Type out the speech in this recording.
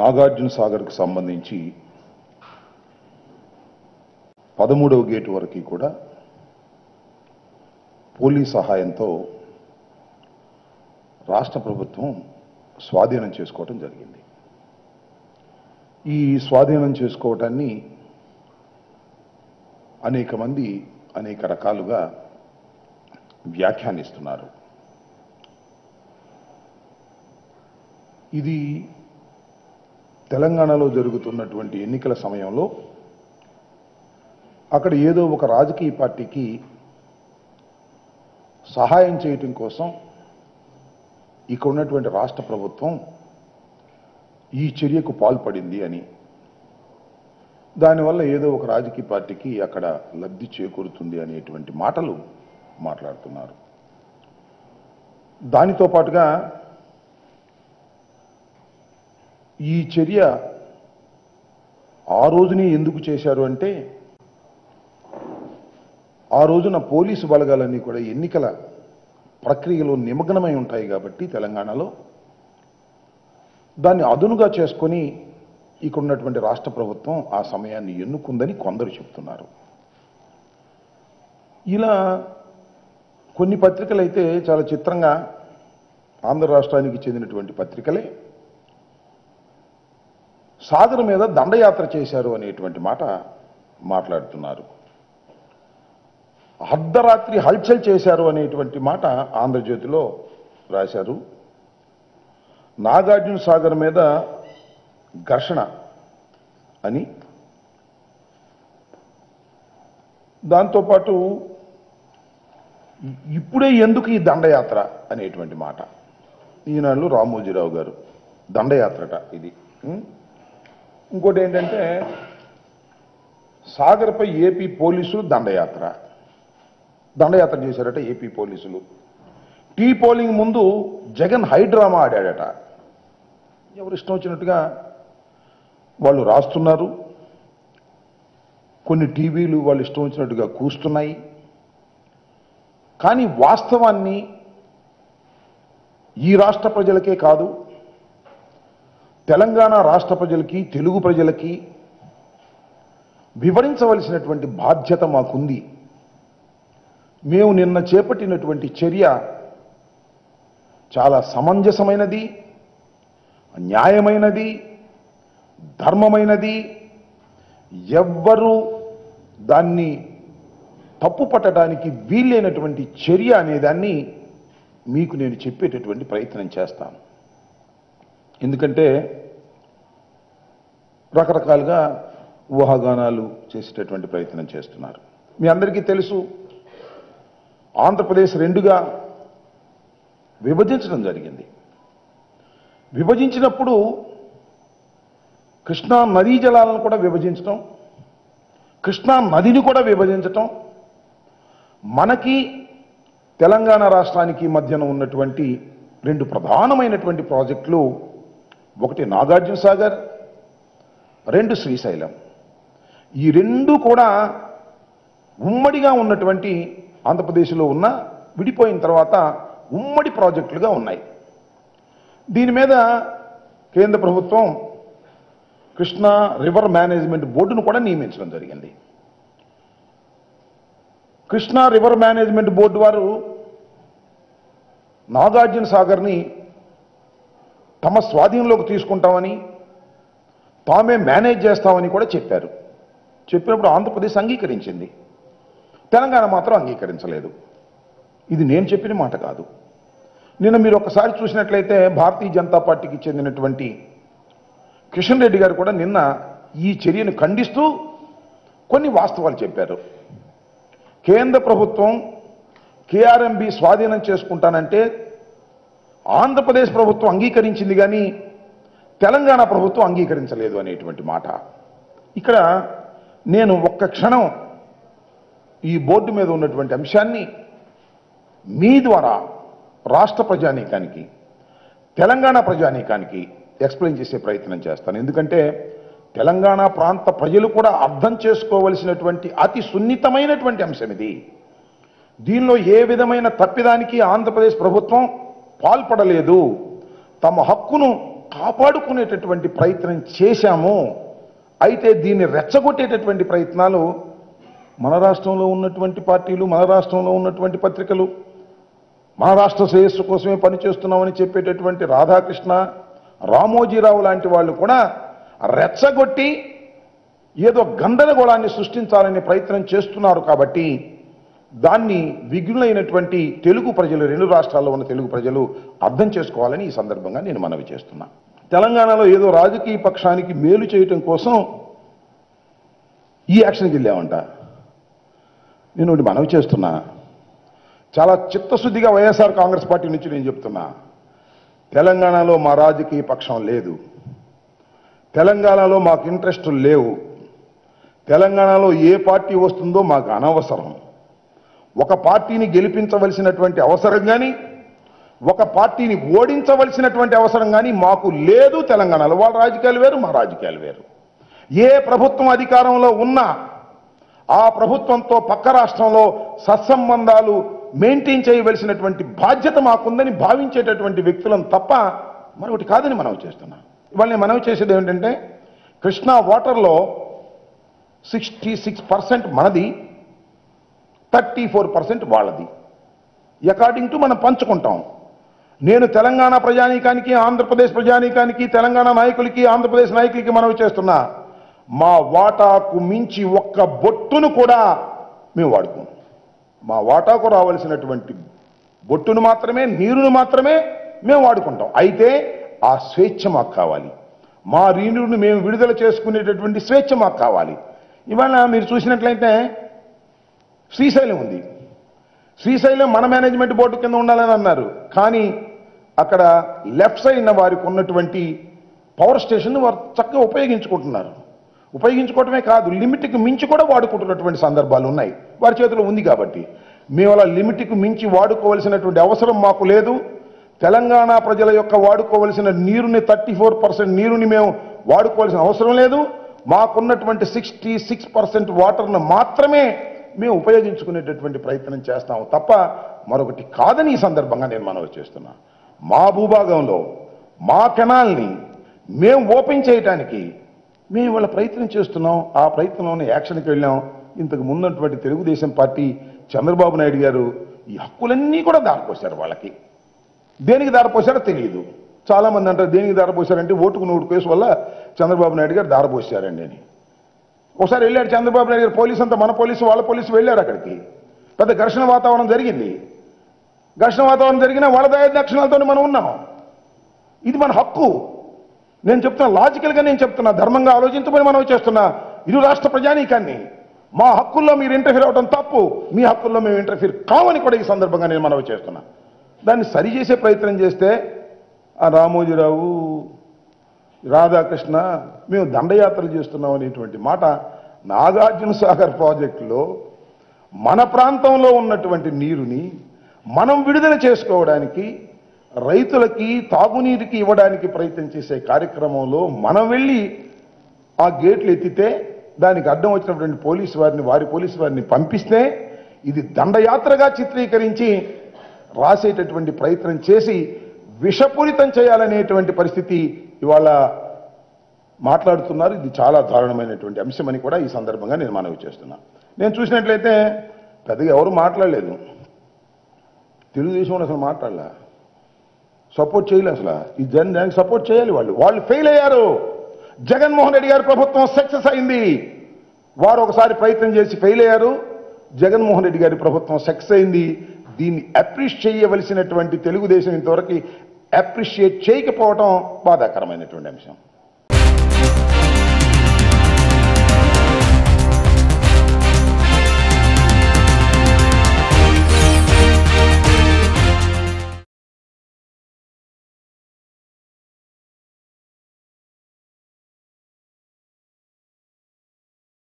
నాగార్జున సాగర్కు సంబంధించి పదమూడవ గేటు వరకు కూడా పోలీస్ సహాయంతో రాష్ట్ర ప్రభుత్వం స్వాధీనం చేసుకోవటం జరిగింది ఈ స్వాధీనం చేసుకోవటాన్ని అనేక మంది అనేక రకాలుగా వ్యాఖ్యానిస్తున్నారు ఇది తెలంగాణలో జరుగుతున్నటువంటి ఎన్నికల సమయంలో అక్కడ ఏదో ఒక రాజకీయ పార్టీకి సహాయం చేయటం కోసం ఇక్కడ ఉన్నటువంటి రాష్ట్ర ప్రభుత్వం ఈ చర్యకు పాల్పడింది అని దానివల్ల ఏదో ఒక రాజకీయ పార్టీకి అక్కడ లబ్ధి చేకూరుతుంది అనేటువంటి మాటలు మాట్లాడుతున్నారు దానితో పాటుగా ఈ చర్య ఆ రోజునే ఎందుకు చేశారు అంటే ఆ రోజున పోలీసు బలగాలన్నీ కూడా ఎన్నికల ప్రక్రియలో నిమగ్నమై ఉంటాయి కాబట్టి తెలంగాణలో దాన్ని అదునుగా చేసుకొని ఇక్కడ ఉన్నటువంటి రాష్ట్ర ప్రభుత్వం ఆ సమయాన్ని ఎన్నుకుందని కొందరు చెప్తున్నారు ఇలా కొన్ని పత్రికలు అయితే చాలా చిత్రంగా ఆంధ్ర రాష్ట్రానికి చెందినటువంటి పత్రికలే సాగర్ మీద దండయాత్ర చేశారు అనేటువంటి మాట మాట్లాడుతున్నారు అర్ధరాత్రి హల్చల్ చేశారు అనేటువంటి మాట ఆంధ్రజ్యోతిలో రాశారు నాగార్జున సాగర్ మీద ఘర్షణ అని దాంతోపాటు ఇప్పుడే ఎందుకు ఈ దండయాత్ర అనేటువంటి మాట ఈనాళ్ళు రామోజీరావు గారు దండయాత్రట ఇది ఉం? ఇంకోటి ఏంటంటే సాగర్పై ఏపీ పోలీసులు దండయాత్ర దండయాత్ర చేశారట ఏపీ పోలీసులు టీ పోలింగ్ ముందు జగన్ హైడ్రామా ఆడాడట ఎవరు ఇష్టం వచ్చినట్టుగా వాళ్ళు రాస్తున్నారు కొన్ని టీవీలు వాళ్ళు ఇష్టం వచ్చినట్టుగా కూస్తున్నాయి కానీ వాస్తవాన్ని ఈ రాష్ట్ర ప్రజలకే కాదు తెలంగాణ రాష్ట్ర ప్రజలకి తెలుగు ప్రజలకి వివరించవలసినటువంటి బాధ్యత మాకుంది మేము నిన్న చేపట్టినటువంటి చర్య చాలా సమంజసమైనది న్యాయమైనది ధర్మమైనది ఎవ్వరూ దాన్ని తప్పు పట్టడానికి వీలైనటువంటి చర్య అనేదాన్ని మీకు నేను చెప్పేటటువంటి ప్రయత్నం చేస్తాను ఎందుకంటే రకరకాలుగా ఊహాగానాలు చేసేటటువంటి ప్రయత్నం చేస్తున్నారు మీ అందరికీ తెలుసు ఆంధ్రప్రదేశ్ రెండుగా విభజించడం జరిగింది విభజించినప్పుడు కృష్ణా నదీ జలాలను కూడా విభజించటం కృష్ణా నదిని కూడా విభజించటం మనకి తెలంగాణ రాష్ట్రానికి మధ్యన ఉన్నటువంటి రెండు ప్రధానమైనటువంటి ప్రాజెక్టులు ఒకటి నాగార్జున సాగర్ రెండు శ్రీశైలం ఈ రెండు కూడా ఉమ్మడిగా ఉన్నటువంటి ఆంధ్రప్రదేశ్లో ఉన్న విడిపోయిన తర్వాత ఉమ్మడి ప్రాజెక్టులుగా ఉన్నాయి దీని మీద కేంద్ర ప్రభుత్వం కృష్ణా రివర్ మేనేజ్మెంట్ బోర్డును కూడా నియమించడం జరిగింది కృష్ణా రివర్ మేనేజ్మెంట్ బోర్డు వారు నాగార్జున సాగర్ని తమ స్వాధీనంలోకి తీసుకుంటామని తామే మేనేజ్ చేస్తామని కూడా చెప్పారు చెప్పినప్పుడు ఆంధ్రప్రదేశ్ అంగీకరించింది తెలంగాణ మాత్రం అంగీకరించలేదు ఇది నేను చెప్పిన మాట కాదు నిన్న మీరు ఒకసారి చూసినట్లయితే భారతీయ జనతా పార్టీకి చెందినటువంటి కిషన్ రెడ్డి గారు కూడా నిన్న ఈ చర్యను ఖండిస్తూ కొన్ని వాస్తవాలు చెప్పారు కేంద్ర ప్రభుత్వం కేఆర్ఎంబి స్వాధీనం చేసుకుంటానంటే ఆంధ్రప్రదేశ్ ప్రభుత్వం అంగీకరించింది కానీ తెలంగాణ ప్రభుత్వం అంగీకరించలేదు అనేటువంటి మాట ఇక్కడ నేను ఒక్క క్షణం ఈ బోర్డు మీద ఉన్నటువంటి అంశాన్ని మీ ద్వారా రాష్ట్ర ప్రజానీకానికి తెలంగాణ ప్రజానీకానికి ఎక్స్ప్లెయిన్ చేసే ప్రయత్నం చేస్తాను ఎందుకంటే తెలంగాణ ప్రాంత ప్రజలు కూడా అర్థం చేసుకోవలసినటువంటి అతి సున్నితమైనటువంటి అంశం ఇది దీనిలో ఏ విధమైన తప్పిదానికి ఆంధ్రప్రదేశ్ ప్రభుత్వం పాల్పడలేదు తమ హక్కును కాపాడుకునేటటువంటి ప్రయత్నం చేశాము అయితే దీన్ని రెచ్చగొట్టేటటువంటి ప్రయత్నాలు మన రాష్ట్రంలో ఉన్నటువంటి పార్టీలు మన రాష్ట్రంలో ఉన్నటువంటి పత్రికలు మన రాష్ట్ర శ్రేయస్సు కోసమే పనిచేస్తున్నామని చెప్పేటటువంటి రాధాకృష్ణ రామోజీరావు లాంటి వాళ్ళు కూడా రెచ్చగొట్టి ఏదో గందరగోళాన్ని సృష్టించాలనే ప్రయత్నం చేస్తున్నారు కాబట్టి దాన్ని విఘ్నులైనటువంటి తెలుగు ప్రజలు రెండు రాష్ట్రాల్లో ఉన్న తెలుగు ప్రజలు అర్థం చేసుకోవాలని ఈ సందర్భంగా నేను మనవి చేస్తున్నా తెలంగాణలో ఏదో రాజకీయ పక్షానికి మేలు చేయటం కోసం ఈ యాక్షన్కి వెళ్ళామంట నేను ఒకటి మనవి చేస్తున్నా చాలా చిత్తశుద్ధిగా వైఎస్ఆర్ కాంగ్రెస్ పార్టీ నుంచి నేను చెప్తున్నా తెలంగాణలో మా రాజకీయ పక్షం లేదు తెలంగాణలో మాకు ఇంట్రెస్ట్ లేవు తెలంగాణలో ఏ పార్టీ వస్తుందో మాకు అనవసరం ఒక పార్టీని గెలిపించవలసినటువంటి అవసరం కానీ ఒక పార్టీని ఓడించవలసినటువంటి అవసరం కానీ మాకు లేదు తెలంగాణలో వాళ్ళ రాజకీయాలు వేరు మా రాజకీయాలు వేరు ఏ ప్రభుత్వం అధికారంలో ఉన్నా ఆ ప్రభుత్వంతో పక్క రాష్ట్రంలో సత్సంబంధాలు మెయింటైన్ చేయవలసినటువంటి బాధ్యత మాకుందని భావించేటటువంటి వ్యక్తులను తప్ప మరొకటి కాదని మనవి చేస్తున్నాం ఇవాళ నేను మనవి చేసేది ఏమిటంటే కృష్ణా వాటర్లో సిక్స్టీ సిక్స్ పర్సెంట్ మనది థర్టీ ఫోర్ పర్సెంట్ వాళ్ళది అకార్డింగ్ టు మనం పంచుకుంటాం నేను తెలంగాణ ప్రజానీకానికి ఆంధ్రప్రదేశ్ ప్రజానీకానికి తెలంగాణ నాయకులకి ఆంధ్రప్రదేశ్ నాయకులకి మనవి చేస్తున్నా మా వాటాకు మించి ఒక్క బొట్టును కూడా మేము వాడుకోం మా వాటాకు రావాల్సినటువంటి బొట్టును మాత్రమే నీరును మాత్రమే మేము వాడుకుంటాం అయితే ఆ స్వేచ్ఛ మాకు కావాలి మా నీరును మేము విడుదల చేసుకునేటటువంటి స్వేచ్ఛ మాకు కావాలి ఇవాళ మీరు చూసినట్లయితే శ్రీశైలం ఉంది శ్రీశైలం మన మేనేజ్మెంట్ బోర్డు కింద ఉండాలని అన్నారు కానీ అక్కడ లెఫ్ట్ సైడ్ వారికి ఉన్నటువంటి పవర్ స్టేషన్ వారు చక్కగా ఉపయోగించుకుంటున్నారు ఉపయోగించుకోవటమే కాదు లిమిట్కి మించి కూడా వాడుకుంటున్నటువంటి సందర్భాలు ఉన్నాయి వారి చేతిలో ఉంది కాబట్టి మేము అలా లిమిట్కి మించి వాడుకోవలసినటువంటి అవసరం మాకు లేదు తెలంగాణ ప్రజల యొక్క వాడుకోవలసిన నీరుని థర్టీ ఫోర్ పర్సెంట్ నీరుని మేము వాడుకోవాల్సిన అవసరం లేదు మాకున్నటువంటి సిక్స్టీ సిక్స్ పర్సెంట్ వాటర్ను మాత్రమే మేము ఉపయోగించుకునేటటువంటి ప్రయత్నం చేస్తాము తప్ప మరొకటి కాదని ఈ సందర్భంగా నేను మనవి చేస్తున్నా మా భూభాగంలో మా కెనాల్ని మేము ఓపెన్ చేయటానికి మేము వాళ్ళ ప్రయత్నం చేస్తున్నాం ఆ ప్రయత్నంలోనే యాక్షన్కి వెళ్ళాం ఇంతకు ముందున్నటువంటి తెలుగుదేశం పార్టీ చంద్రబాబు నాయుడు గారు ఈ హక్కులన్నీ కూడా దారిపోశారు వాళ్ళకి దేనికి దారపోసారో తెలియదు చాలా మంది అంటారు దేనికి దారపోసారంటే ఓటుకు నూరు కేసు వల్ల చంద్రబాబు నాయుడు గారు దారపోసారండి అని ఒకసారి వెళ్ళాడు చంద్రబాబు నాయుడు గారు పోలీసు అంతా మన పోలీసు వాళ్ళ పోలీసు వెళ్ళారు అక్కడికి పెద్ద ఘర్షణ వాతావరణం జరిగింది ఘర్షణ వాతావరణం జరిగినా వాళ్ళ దయ దక్షిణాలతో మనం ఉన్నాం ఇది మన హక్కు నేను చెప్తున్నా లాజికల్గా నేను చెప్తున్నా ధర్మంగా ఆలోచించమని మనం చేస్తున్నా ఇరు రాష్ట్ర ప్రజానీకాన్ని మా హక్కుల్లో మీరు ఇంటర్ఫీర్ అవడం తప్పు మీ హక్కుల్లో మేము ఇంటర్ఫీర్ కావని కూడా ఈ సందర్భంగా నేను మనవి చేస్తున్నా దాన్ని సరిచేసే ప్రయత్నం చేస్తే ఆ రామోజీరావు రాధాకృష్ణ మేము దండయాత్రలు చేస్తున్నాం అనేటువంటి మాట నాగార్జున సాగర్ ప్రాజెక్టులో మన ప్రాంతంలో ఉన్నటువంటి నీరుని మనం విడుదల చేసుకోవడానికి రైతులకి తాగునీరుకి ఇవ్వడానికి ప్రయత్నం చేసే కార్యక్రమంలో మనం వెళ్ళి ఆ గేట్లు ఎత్తితే దానికి అడ్డం వచ్చినటువంటి పోలీసు వారిని వారి పోలీసు వారిని పంపిస్తే ఇది దండయాత్రగా చిత్రీకరించి రాసేటటువంటి ప్రయత్నం చేసి విషపూరితం చేయాలనేటువంటి పరిస్థితి ఇవాళ మాట్లాడుతున్నారు ఇది చాలా దారుణమైనటువంటి అంశం అని కూడా ఈ సందర్భంగా నేను మనవి చేస్తున్నా నేను చూసినట్లయితే పెద్దగా ఎవరు మాట్లాడలేదు తెలుగుదేశం వాళ్ళు అసలు మాట్లాడలే సపోర్ట్ చేయలే అసలు ఈ జన్ దానికి సపోర్ట్ చేయాలి వాళ్ళు వాళ్ళు ఫెయిల్ అయ్యారు జగన్మోహన్ రెడ్డి గారి ప్రభుత్వం సక్సెస్ అయింది వారు ఒకసారి ప్రయత్నం చేసి ఫెయిల్ అయ్యారు జగన్మోహన్ రెడ్డి గారి ప్రభుత్వం సక్సెస్ అయింది దీన్ని అప్రిషియేట్ చేయవలసినటువంటి తెలుగుదేశం ఇంతవరకు అప్రిషియేట్ చేయకపోవటం బాధాకరమైనటువంటి అంశం